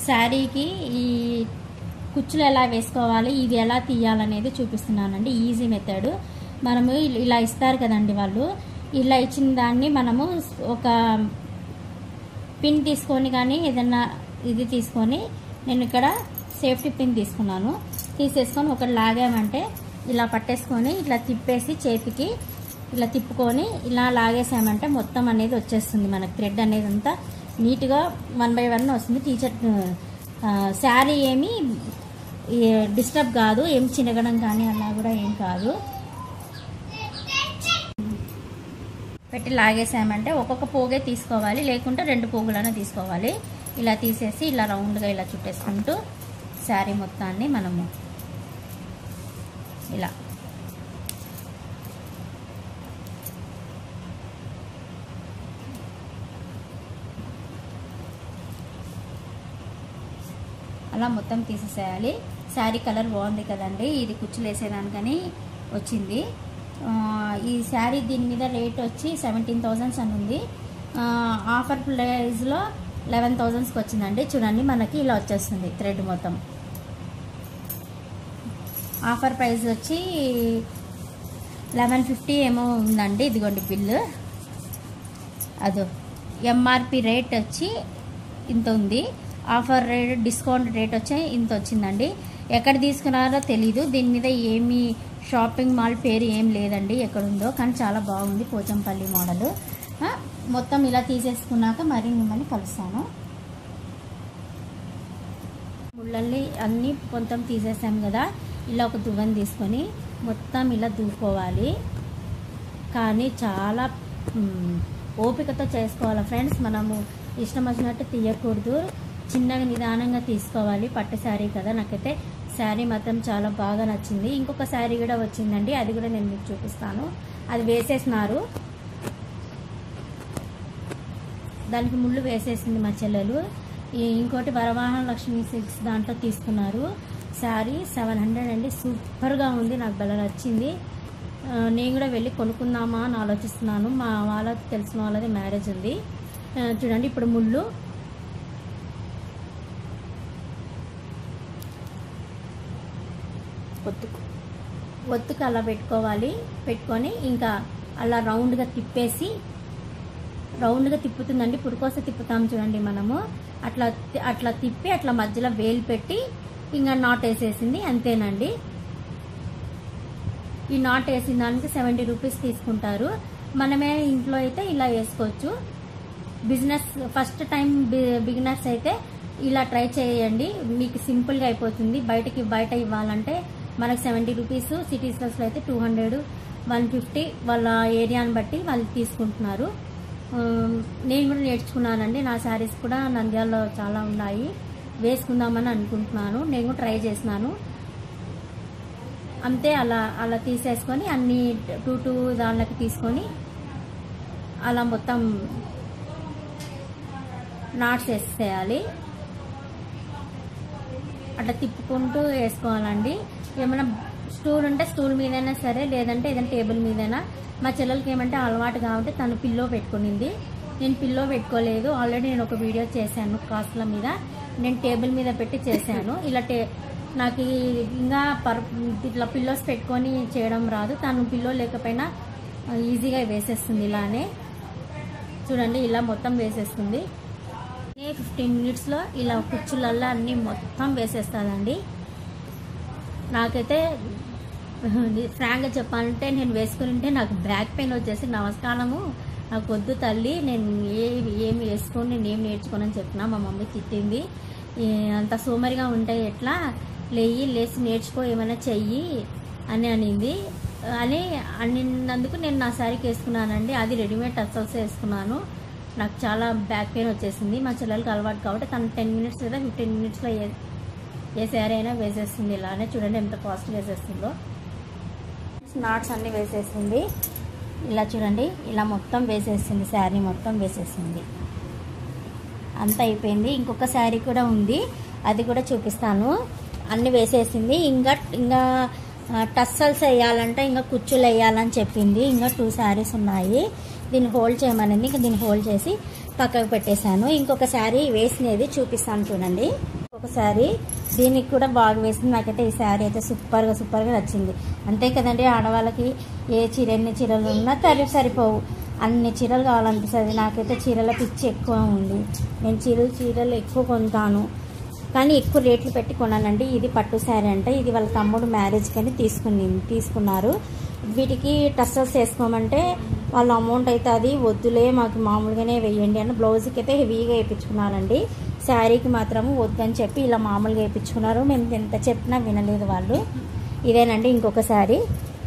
శారీకి ఈ కుచ్చులు ఎలా వేసుకోవాలి ఇది ఎలా తీయాలనేది చూపిస్తున్నానండి ఈజీ మెథడ్ మనము ఇ- ఇలా ఇస్తారు కదండి వాళ్ళు ఇలా ఇచ్చిన దాన్ని మనము ఒక పిన్ తీసుకొని కానీ ఏదన్నా ఇది తీసుకొని నేను ఇక్కడ సేఫ్టీ పిన్ తీసుకున్నాను తీసేసుకొని ఒకటి లాగామంటే ఇలా పట్టేసుకొని ఇట్లా తిప్పేసి చేతికి ఇలా తిప్పుకొని ఇలా లాగేసామంటే మొత్తం అనేది వచ్చేస్తుంది మనకి థ్రెడ్ అనేది అంతా నీట్గా వన్ బై వన్ వస్తుంది టీచర్ శారీ ఏమి డిస్టర్బ్ కాదు ఏం చినగడం కానీ అలా కూడా ఏం కాదు పెట్టి లాగేసామంటే ఒక్కొక్క పోగే తీసుకోవాలి లేకుంటే రెండు పోగులనే తీసుకోవాలి ఇలా తీసేసి ఇలా రౌండ్గా ఇలా చుట్టేసుకుంటూ శారీ మొత్తాన్ని మనము ఇలా అలా మొత్తం తీసేసేయాలి శారీ కలర్ బాగుంది కదండి ఇది కుచ్చులు వేసేదానికని వచ్చింది ఆ, ఈ శారీ దీని మీద రేట్ వచ్చి సెవెంటీన్ థౌజండ్స్ అని ఉంది ఆ, ఆఫర్ ప్రైస్లో లెవెన్ థౌజండ్స్కి వచ్చిందండి చూడండి మనకి ఇలా వచ్చేస్తుంది థ్రెడ్ మొత్తం ఆఫర్ ప్రైస్ వచ్చి లెవెన్ ఫిఫ్టీ ఏమో ఉందండి ఇదిగోండి బిల్లు అదో ఎంఆర్పి రేట్ వచ్చి ఇంత ఉంది ఆఫర్ రేట్ డిస్కౌంట్ రేట్ వచ్చి ఇంత వచ్చిందండి ఎక్కడ తీసుకున్నారో తెలీదు దీని మీద ఏమి షాపింగ్ మాల్ పేరు ఏం లేదండి ఎక్కడ ఉందో కానీ చాలా బాగుంది పోచంపల్లి మోడల్ ఆ, మొత్తం ఇలా తీసేసుకున్నాక మరి మిమ్మల్ని కలుస్తాను ముళ్ళల్ని అన్నీ మొత్తం తీసేసాం కదా ఇలా ఒక దువ్వని తీసుకొని మొత్తం ఇలా దువ్వుకోవాలి కానీ చాలా మ్, ఓపికతో చేసుకోవాలి ఫ్రెండ్స్ మనము ఇష్టం వచ్చినట్టు తీయకూడదు చిన్నగా నిదానంగా తీసుకోవాలి పట్టు శారీ కదా నాకైతే శారీ మాత్రం చాలా బాగా నచ్చింది ఇంకొక శారీ కూడా వచ్చిందండి అది కూడా నేను మీకు చూపిస్తాను అది వేసేసినారు దానికి ముళ్ళు వేసేసింది మా చెల్లెలు ఈ- ఇంకోటి వరవాహన లక్ష్మి సిల్క్స్ దాంట్లో తీసుకున్నారు శారీ సెవెన్ హండ్రెడ్ అండి సూపర్గా ఉంది నాకు భలే నచ్చింది ఆ, నేను కూడా వెళ్ళి కొనుక్కుందామా అని ఆలోచిస్తున్నాను మా వాళ్ళకి తెలిసిన వాళ్ళది మ్యారేజ్ ఉంది ఆ, చూడండి ఇప్పుడు ముళ్ళు ఒత్తుకు ఒత్తుకు అలా పెట్టుకోవాలి పెట్టుకొని ఇంకా అలా రౌండ్గా తిప్పేసి రౌండ్గా తిప్పుతుందండి పురుకోస తిప్పుతాం చూడండి మనము అట్లా తి- అట్లా తిప్పి అట్లా మధ్యలో వేలు పెట్టి ఇంకా నాట్ వేసేసింది అంతేనండి ఈ నాట్ వేసిన దానికి సెవెంటీ రూపీస్ తీసుకుంటారు మనమే ఇంట్లో అయితే ఇలా వేసుకోవచ్చు బిజినెస్ ఫస్ట్ టైం బిగినర్స్ అయితే ఇలా ట్రై చేయండి మీకు సింపుల్గా అయిపోతుంది బయటకి బయట ఇవ్వాలంటే మనకు సెవెంటీ రూపీస్ సిటీస్లో అయితే టూ హండ్రెడ్ వన్ ఫిఫ్టీ వాళ్ళ ఏరియాని బట్టి వాళ్ళు తీసుకుంటున్నారు ఉమ్, నేను కూడా నేర్చుకున్నానండి నా శారీస్ కూడా నంద్యాలలో చాలా ఉన్నాయి వేసుకుందామని అనుకుంటున్నాను నేను కూడా ట్రై చేసినాను అంతే అలా అలా తీసేసుకొని అన్ని టూ టూ దానిలోకి తీసుకొని అలా మొత్తం నాట్స్ వేసేయాలి అట్లా తిప్పుకుంటూ వేసుకోవాలండి ఏమైనా స్టూల్ ఉంటే స్టూల్ మీదైనా సరే లేదంటే ఏదైనా టేబుల్ మీదైనా మా చెల్లెలకి ఏమంటే అలవాటు కాబట్టి తను పిల్లో పెట్టుకునింది నేను పిల్లో పెట్టుకోలేదు ఆల్రెడీ నేను ఒక వీడియో చేశాను కాస్ట్ల మీద నేను టేబుల్ మీద పెట్టి చేశాను ఇలా టే నాకు ఈ- ఇంకా పర్ ఇట్లా పిల్లోస్ పెట్టుకొని చేయడం రాదు తను పిల్లో లేకపోయినా ఈజీగా వేసేస్తుంది ఇలానే చూడండి ఇలా మొత్తం వేసేస్తుంది ఫిఫ్టీన్ మినిట్స్లో ఇలా కుచ్చులల్లో అన్నీ మొత్తం వేసేస్తుందండి నాకైతే ఫ్రాంక్గా చెప్పాలంటే నేను వేసుకుని ఉంటే నాకు బ్యాక్ పెయిన్ వచ్చేసి నమస్కారము నాకు వద్దు తల్లి నేను ఏ ఏమి వేసుకొని నేను ఏం నేర్చుకోనని చెప్పిన మా మమ్మీ తిట్టింది ఈ అంత సోమరిగా ఉంటే ఎట్లా లేయి లేచి నేర్చుకో ఏమైనా చెయ్యి అని అనింది అని అన్నినందుకు నేను నా శారీకి వేసుకున్నానండి అది రెడీమేడ్ టసల్స్ వేసుకున్నాను నాకు చాలా బ్యాక్ పెయిన్ వచ్చేసింది మా చెల్లెలకి అలవాటు కాబట్టి తను టెన్ మినిట్స్ లేదా ఫిఫ్టీన్ మినిట్స్లో ఏ ఏ శారీ అయినా వేసేస్తుంది ఇలానే చూడండి ఎంత కాస్ట్ వేసేస్తుందో నాట్స్ అన్నీ వేసేసింది ఇలా చూడండి ఇలా మొత్తం వేసేసింది శారీ మొత్తం వేసేసింది అంతా అయిపోయింది ఇంకొక శారీ కూడా ఉంది అది కూడా చూపిస్తాను అన్ని వేసేసింది ఇంకా ఇంకా టస్సల్స్ వేయాలంటే ఇంకా కుచ్చులు వేయాలని చెప్పింది ఇంకా టూ శారీస్ ఉన్నాయి దీన్ని హోల్డ్ చేయమనింది ఇంకా దీన్ని హోల్డ్ చేసి పక్కకు పెట్టేశాను ఇంకొక శారీ వేసినది చూపిస్తాను చూడండి ఒక శారీ దీనికి కూడా బాగా వేసింది నాకైతే ఈ శారీ అయితే సూపర్గా సూపర్గా నచ్చింది అంతే కదండి ఆడవాళ్ళకి ఏ చీర ఎన్ని చీరలు ఉన్నా తరి సరిపోవు అన్ని చీరలు కావాలనిపిస్తుంది నాకైతే చీరల పిచ్చి ఎక్కువ ఉంది నేను చీరలు చీరలు ఎక్కువ కొంటాను కానీ ఎక్కువ రేట్లు పెట్టి కొన్నానండి ఇది పట్టు శారీ అంటే ఇది వాళ్ళ తమ్ముడు మ్యారేజ్కి అని తీసుకుని తీసుకున్నారు వీటికి టస్సల్స్ వేసుకోమంటే వాళ్ళ అమౌంట్ అయితే అది వద్దులే మాకు మామూలుగానే వేయండి అని బ్లౌజ్కి అయితే హెవీగా వేయించుకున్నారండి శారీకి మాత్రము వద్దని చెప్పి ఇలా మామూలుగా వేయించుకున్నారు మేము ఎంత చెప్పినా వినలేదు వాళ్ళు ఇదేనండి ఇంకొక శారీ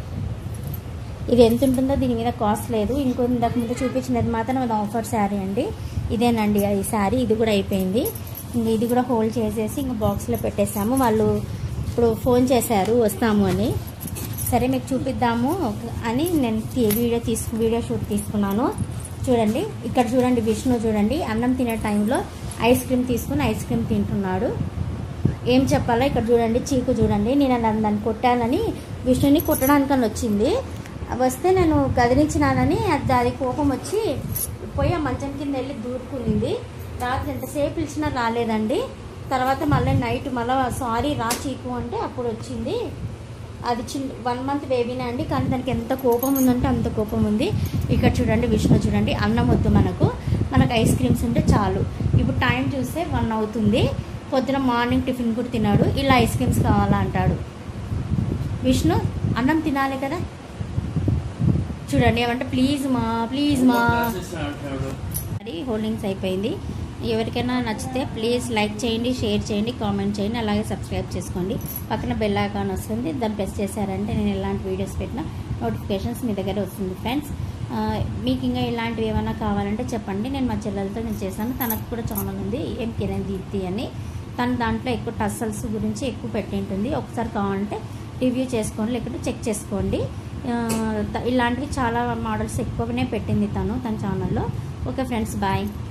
ఇది ఎంత ఉంటుందో దీని మీద కాస్ట్ లేదు ఇంకో ఇందాక ముందు చూపించినది మాత్రం అది ఆఫర్ శారీ అండి ఇదేనండి ఈ శారీ ఇది కూడా అయిపోయింది ఇంక ఇది కూడా హోల్డ్ చేసేసి ఇంక బాక్స్లో పెట్టేసాము వాళ్ళు ఇప్పుడు ఫోన్ చేశారు వస్తాము అని సరే మీకు చూపిద్దాము అని నేను తీ- వీడియో తీసుకు వీడియో షూట్ తీసుకున్నాను చూడండి ఇక్కడ చూడండి విష్ణు చూడండి అన్నం తినే టైంలో ఐస్ క్రీమ్ తీసుకుని ఐస్ క్రీమ్ తింటున్నాడు ఏం చెప్పాలో ఇక్కడ చూడండి చీకు చూడండి నేను అలా దాన్ని కొట్టానని విష్ణుని కొట్టడానికని వచ్చింది వస్తే నేను గదిలించినానని అది అది కోపం వచ్చి పోయి ఆ మంచం కింద వెళ్ళి దూరుకునింది రాత్రి ఎంతసేపు పిలిచినా రాలేదండి తర్వాత మళ్ళీ నైట్ మళ్ళీ సారీ రా చీకు అంటే అప్పుడు వచ్చింది అది చిన్న వన్ మంత్ బేబీనే అండి కానీ దానికి ఎంత కోపం ఉందంటే అంత కోపం ఉంది ఇక్కడ చూడండి విష్ణు చూడండి అన్నం వద్దు మనకు మనకు ఐస్ క్రీమ్స్ ఉంటే చాలు ఇప్పుడు టైం చూస్తే వన్ అవుతుంది పొద్దున మార్నింగ్ టిఫిన్ కూడా తిన్నాడు ఇలా ఐస్ క్రీమ్స్ కావాలా అంటాడు విష్ణు అన్నం తినాలి కదా చూడండి ఏమంటే ప్లీజ్ మా ప్లీజ్ మా అది హోల్డింగ్స్ అయిపోయింది ఎవరికైనా నచ్చితే ప్లీజ్ లైక్ చేయండి షేర్ చేయండి కామెంట్ చేయండి అలాగే సబ్స్క్రైబ్ చేసుకోండి పక్కన బెల్ ఐకాన్ వస్తుంది దాన్ని ప్రెస్ చేశారంటే నేను ఎలాంటి వీడియోస్ పెట్టినా నోటిఫికేషన్స్ మీ దగ్గర వస్తుంది ఫ్రెండ్స్ ఆ, మీకు ఇంకా ఇలాంటివి ఏమైనా కావాలంటే చెప్పండి నేను మా చెల్లెలతో నేను చేశాను తనకు కూడా ఛానల్ ఉంది ఏం కిరణ్ దీప్తి అని తను దాంట్లో ఎక్కువ టస్సల్స్ గురించి ఎక్కువ పెట్టి ఉంటుంది ఒకసారి కావాలంటే రివ్యూ చేసుకోండి లేకుంటే చెక్ చేసుకోండి ఆ, త- ఇలాంటివి చాలా మోడల్స్ ఎక్కువనే పెట్టింది తను తన ఛానల్లో ఓకే ఫ్రెండ్స్ బాయ్